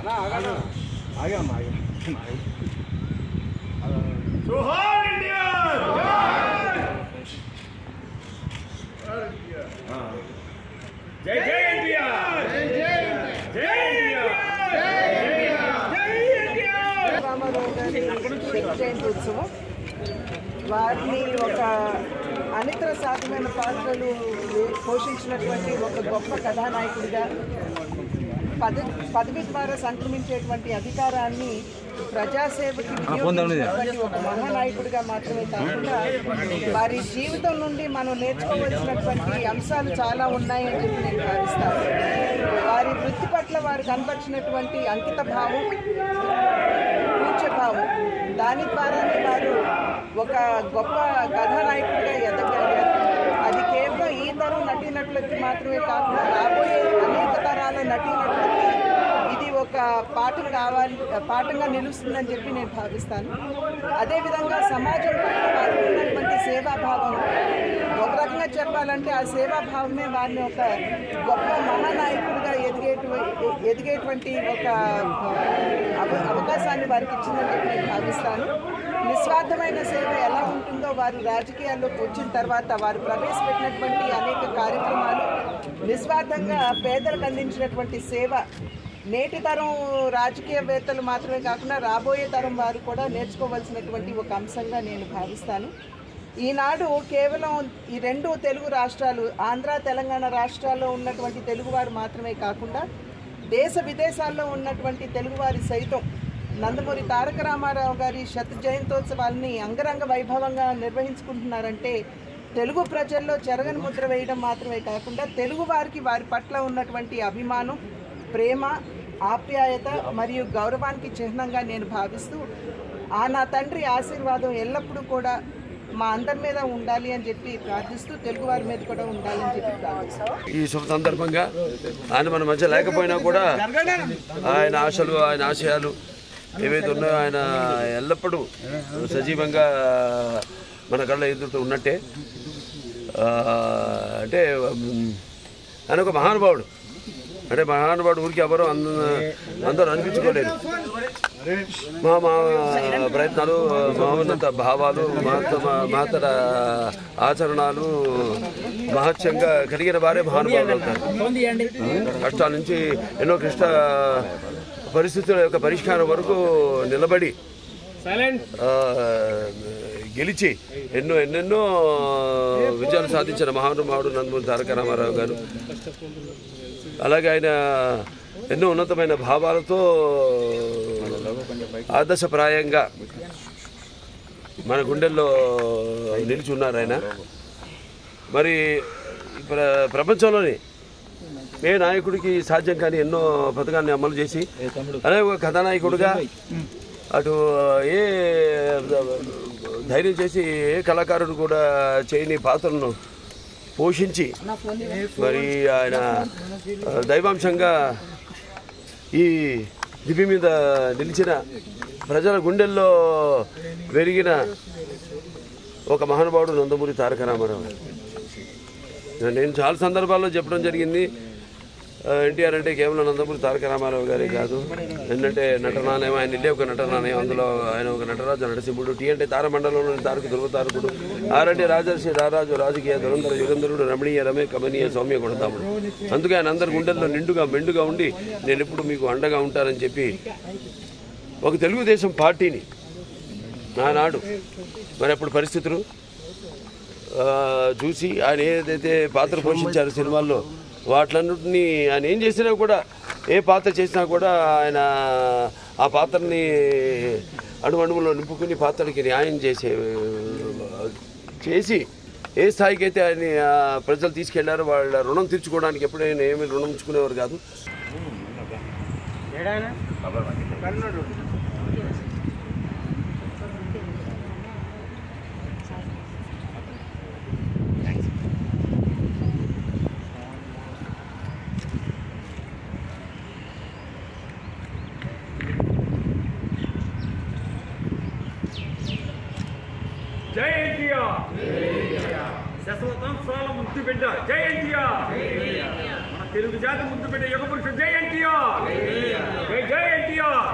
జోహార్ India జై జై India జై జై జై ఇండియా జై ఇండియా రామారావు గారి శత జయంతి ఉత్సవం వారిని ఒక అనితర సాధ్యమైన పాత్రలు పోషించినటువంటి ఒక గొప్ప కథానాయకుడిగా పద పదవి ద్వారా సంక్రమించేటువంటి అధికారాన్ని ప్రజాసేవకి వినియోగించినటువంటి ఒక మహానాయకుడిగా మాత్రమే కాకుండా వారి జీవితం నుండి మనం నేర్చుకోవాల్సినటువంటి అంశాలు చాలా ఉన్నాయని చెప్పి నేను భావిస్తాను వారి వృత్తి పట్ల వారు కనపరిచినటువంటి అంకిత భావం పూజ్యభావం దాని ద్వారానే వారు ఒక గొప్ప కథానాయకుడిగా ఎదగలిగారు అది కేవలం ఈ తరం నటీనటులకి మాత్రమే కాకుండా రాబోయే అనేక తరాల నటీనటులకి ఇది ఒక పాఠం కావాలి పాఠంగా నిలుస్తుందని చెప్పి నేను భావిస్తాను అదేవిధంగా సమాజం పట్ల వారికి ఉన్నటువంటి సేవాభావం ఒక రకంగా చెప్పాలంటే ఆ సేవాభావమే వారిని ఒక గొప్ప మహానాయకుడిగా ఎదిగేటువంటి ఎదిగేటువంటి ఒక అవ- అవకాశాన్ని వారికి ఇచ్చిందని చెప్పి నేను భావిస్తాను నిస్వార్థమైన సేవ ఎలా ఉంటుందో వారు రాజకీయాల్లోకి వచ్చిన తర్వాత వారు ప్రవేశపెట్టినటువంటి అనేక కార్యక్రమాలు నిస్వార్థంగా పేదలకు అందించినటువంటి సేవ నేటి తరం రాజకీయవేత్తలు మాత్రమే కాకుండా రాబోయే తరం వారు కూడా నేర్చుకోవాల్సినటువంటి ఒక అంశంగా నేను భావిస్తాను ఈనాడు కేవలం ఈ రెండు తెలుగు రాష్ట్రాలు ఆంధ్ర తెలంగాణ రాష్ట్రాల్లో ఉన్నటువంటి తెలుగువారు మాత్రమే కాకుండా దేశ విదేశాల్లో ఉన్నటువంటి తెలుగువారి సైతం నందమూరి తారక రామారావు గారి శత జయంతోత్సవాల్ని అంగరంగ వైభవంగా నిర్వహించుకుంటున్నారంటే తెలుగు ప్రజల్లో చెరగని ముద్ర వేయడం మాత్రమే కాకుండా తెలుగు వారికి వారి పట్ల ఉన్నటువంటి అభిమానం ప్రేమ ఆప్యాయత మరియు గౌరవానికి చిహ్నంగా నేను భావిస్తూ ఆ నా తండ్రి ఆశీర్వాదం ఎల్లప్పుడూ కూడా మా అందరి మీద ఉండాలి అని చెప్పి ప్రార్థిస్తూ తెలుగు వారి మీద కూడా ఉండాలని చెప్పి ప్రార్థిస్తాం ఈ శుభ సందర్భంగా ఆయన మన మధ్య లేకపోయినా కూడా ఆయన ఆశలు ఆయన ఆశయాలు ఏవైతే ఉన్నాయో ఆయన ఎల్లప్పుడూ సజీవంగా మన కళ్ళ ఎదురుతూ ఉన్నట్టే ఆ, అంటే ఉమ్, ఆయన ఒక మహానుభావుడు అంటే మహానుభావుడు ఊరికి ఎవరు అంద అందరూ అనిపించుకోలేరు మా మా ప్రయత్నాలు మహోన్నత భావాలు మహత్త మహత్తర ఆచరణలు మహత్యంగా కలిగిన వారే మహానుభావులు అవుతారు కష్టాల నుంచి ఎన్నో క్లిష్ట పరిస్థితుల యొక్క పరిష్కారం వరకు నిలబడి ఆ, గెలిచి ఎన్నో ఎన్నెన్నో విజయాలు సాధించిన మహానుభావుడు నందమూరి తారక రామారావు గారు అలాగే ఆయన ఎన్నో ఉన్నతమైన భావాలతో ఆదర్శప్రాయంగా మన గుండెల్లో నిలిచి ఉన్నారు ఆయన మరి ప్ర ప్రపంచంలోని ఏ నాయకుడికి సాధ్యం కాని ఎన్నో పథకాన్ని అమలు చేసి అలాగే ఒక కథానాయకుడిగా అటు ఏ ధైర్యం చేసి ఏ కళాకారుడు కూడా చేయని పాత్రను పోషించి మరి ఆయన ఆ, దైవాంశంగా ఈ దివి మీద నిలిచిన ప్రజల గుండెల్లో పెరిగిన ఒక మహానుభావుడు నందమూరి తారక రామారావు నేను చాలా సందర్భాల్లో చెప్పడం జరిగింది ఎన్టీఆర్ అంటే కేవలం నందమూరి తారక రామారావు గారే కాదు ఏంటంటే నటనాలయం ఆయన ఇల్లే ఒక నటనాలయం అందులో ఆయన ఒక నటరాజు నరసింహుడు టీ అంటే తారమండలంలోని తారక ధృవతారకుడు ఆరంటే రాజర్షి రారాజు రాజకీయ దురంధర యుగంధరుడు రమణీయ రమే కమనీయ సౌమ్య కొడతాముడు అందుకే ఆయన అందరి గుండెల్లో నిండుగా మెండుగా ఉండి నేను ఎప్పుడు మీకు అండగా ఉంటానని చెప్పి ఒక తెలుగుదేశం పార్టీని ఆనాడు మరి అప్పుడు పరిస్థితులు ఆ, చూసి ఆయన ఏదైతే పాత్ర పోషించారు సినిమాల్లో వాటిలన్నింటినీ ఆయన ఏం చేసినా కూడా ఏ పాత్ర చేసినా కూడా ఆయన ఆ పాత్రని అణువణువులో నింపుకుని పాత్రకి న్యాయం చేసే చేసి ఏ స్థాయికి అయితే ఆయన ఆ, ప్రజలు తీసుకెళ్లారో వాళ్ళ రుణం తీర్చుకోవడానికి ఎప్పుడైనా ఏమీ రుణం ఉంచుకునేవారు కాదు జై ఎన్టీఆర్ శశ్వతం సాల ముక్తి బిడ్డ జై ఎన్టీఆర్ మన తెలుగు జాతి ముందు పెట్టే యుగ పురుషుడు జై ఎన్టీఆర్ జై జై ఎన్టీఆర్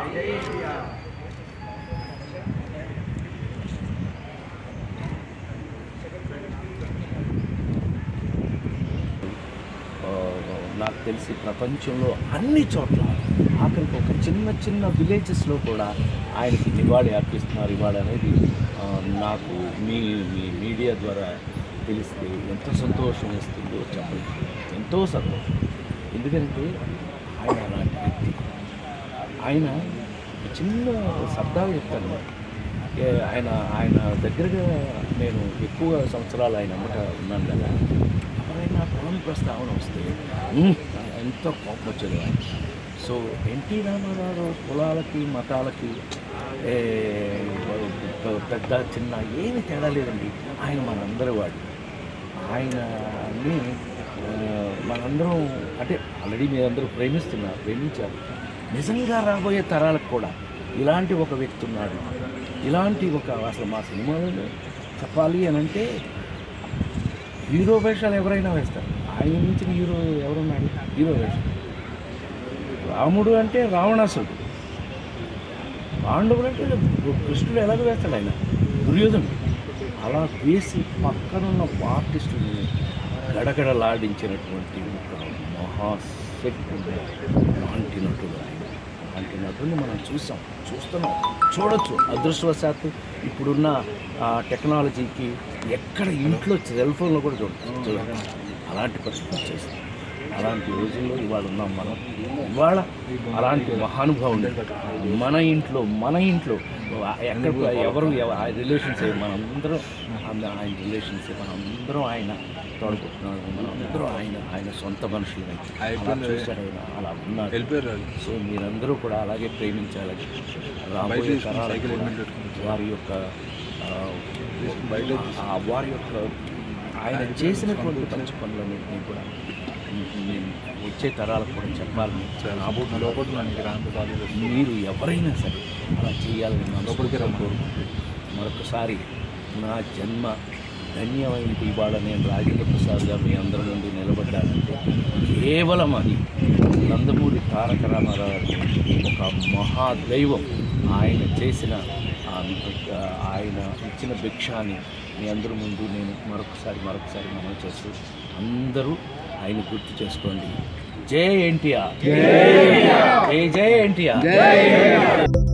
ఆ, నాకు తెలిసి ప్రపంచంలో అన్ని చోట్ల ఆఖరికి ఒక చిన్న చిన్న విలేజెస్లో కూడా ఆయనకి నివాళి అర్పిస్తున్నారు ఇవాళ అనేది ఆ, నాకు మీ మీ మీడియా ద్వారా తెలిస్తే ఎంత సంతోషం ఇస్తుందో చెప్పండి ఎంతో సంతోషం ఎందుకంటే ఆయన అలాంటి వ్యక్తి ఆయన ఒక చిన్న శబ్దాలు చెప్తాను మరి. ఏ, ఆయన ఆయన దగ్గరగా నేను ఎక్కువ సంవత్సరాలు ఆయన అమ్మట ఉన్నాను కదా ఎవరైనా పొలం ప్రస్తావన వస్తే "ఉమ్" ఎంత కోపం వచ్చేది ఆయన సో ఎన్టీ రామారావు కులాలకి మతాలకి ఏ, పె- పెద్ద చిన్న ఏమి తేడా లేదండి ఆయన మనందరి వాడు ఆయనని ఆ, మనందరం అంటే ఆల్రెడీ మీరందరూ ప్రేమిస్తున్నారు ప్రేమించారు నిజంగా రాబోయే తరాలకు కూడా ఇలాంటి ఒక వ్యక్తి ఉన్నాడు ఇలాంటి ఒక అసలు మా సినిమాలో చెప్పాలి అని అంటే హీరో వేషాలు ఎవరైనా వేస్తారు ఆయన మించిన హీరో ఎవరున్నాడు హీరో వేషం రాముడు అంటే రావణాసుడు పాండవుడు అంటే కృష్ణుడు ఎలాగ వేస్తాడు ఆయన దుర్యోధనుడు అలా వేసి పక్కనున్న ఆర్టిస్టుని గడగడలాడించినటువంటి ఒక మహాశక్తి లాంటి నటుడు ఆయన అలాంటి నటుడిని మనం చూసాం చూస్తున్నాం చూడొచ్చు అదృష్టవశాత్తు ఇప్పుడున్న ఆ, టెక్నాలజీకి ఎక్కడ ఇంట్లో సెల్ ఫోన్లో కూడా చూడచ్చు చూడచ్చు అలాంటి పరిస్థితి వచ్చేసింది అలాంటి రోజుల్లో ఇవాళ ఉన్నాం మనం ఇవాళ అలాంటి మహానుభావుడు మన ఇంట్లో మన ఇంట్లో ఎక్కడ ఎవరు ఎవ- ఆ రిలేషన్స్ మనందరం అంద- ఆయన రిలేషన్స్ మనందరం ఆయన తోడుకుంటున్నాడు మనందరం ఆయన ఆయన సొంత మనుషులు అలా చూశాడు ఆయన అలా ఉన్నారు సో మీరందరూ కూడా అలాగే ప్రేమించాలి రాబోయే తరాలకు కూడా వారి యొక్క ఆ, ఆ వారి యొక్క ఆయన చేసినటువంటి మంచి పనులన్నింటినీ కూడా నేను వచ్చే తరాలకు కూడా చెప్పాలని మీరు ఎవరైనా సరే అలా చేయాలని మనస్ఫూర్తిగా కోరుకుంటూ మరొకసారి నా జన్మ ధన్యమైంది ఇవాళ నేను రాజేంద్ర ప్రసాద్గా మీ అందరి నుండి నిలబడ్డానంటే కేవలం అది నందమూరి తారక రామారావు గారి ఒక మహాదైవం ఆయన చేసిన ఆ ఆ ఆయన ఇచ్చిన భిక్షాన్ని మీ అందరి ముందు నేను మరొకసారి మరొకసారి మనం చేస్తూ అందరూ ఆయన గుర్తు చేసుకోండి జై ఎన్టీఆర్ జై జై ఎన్టీఆర్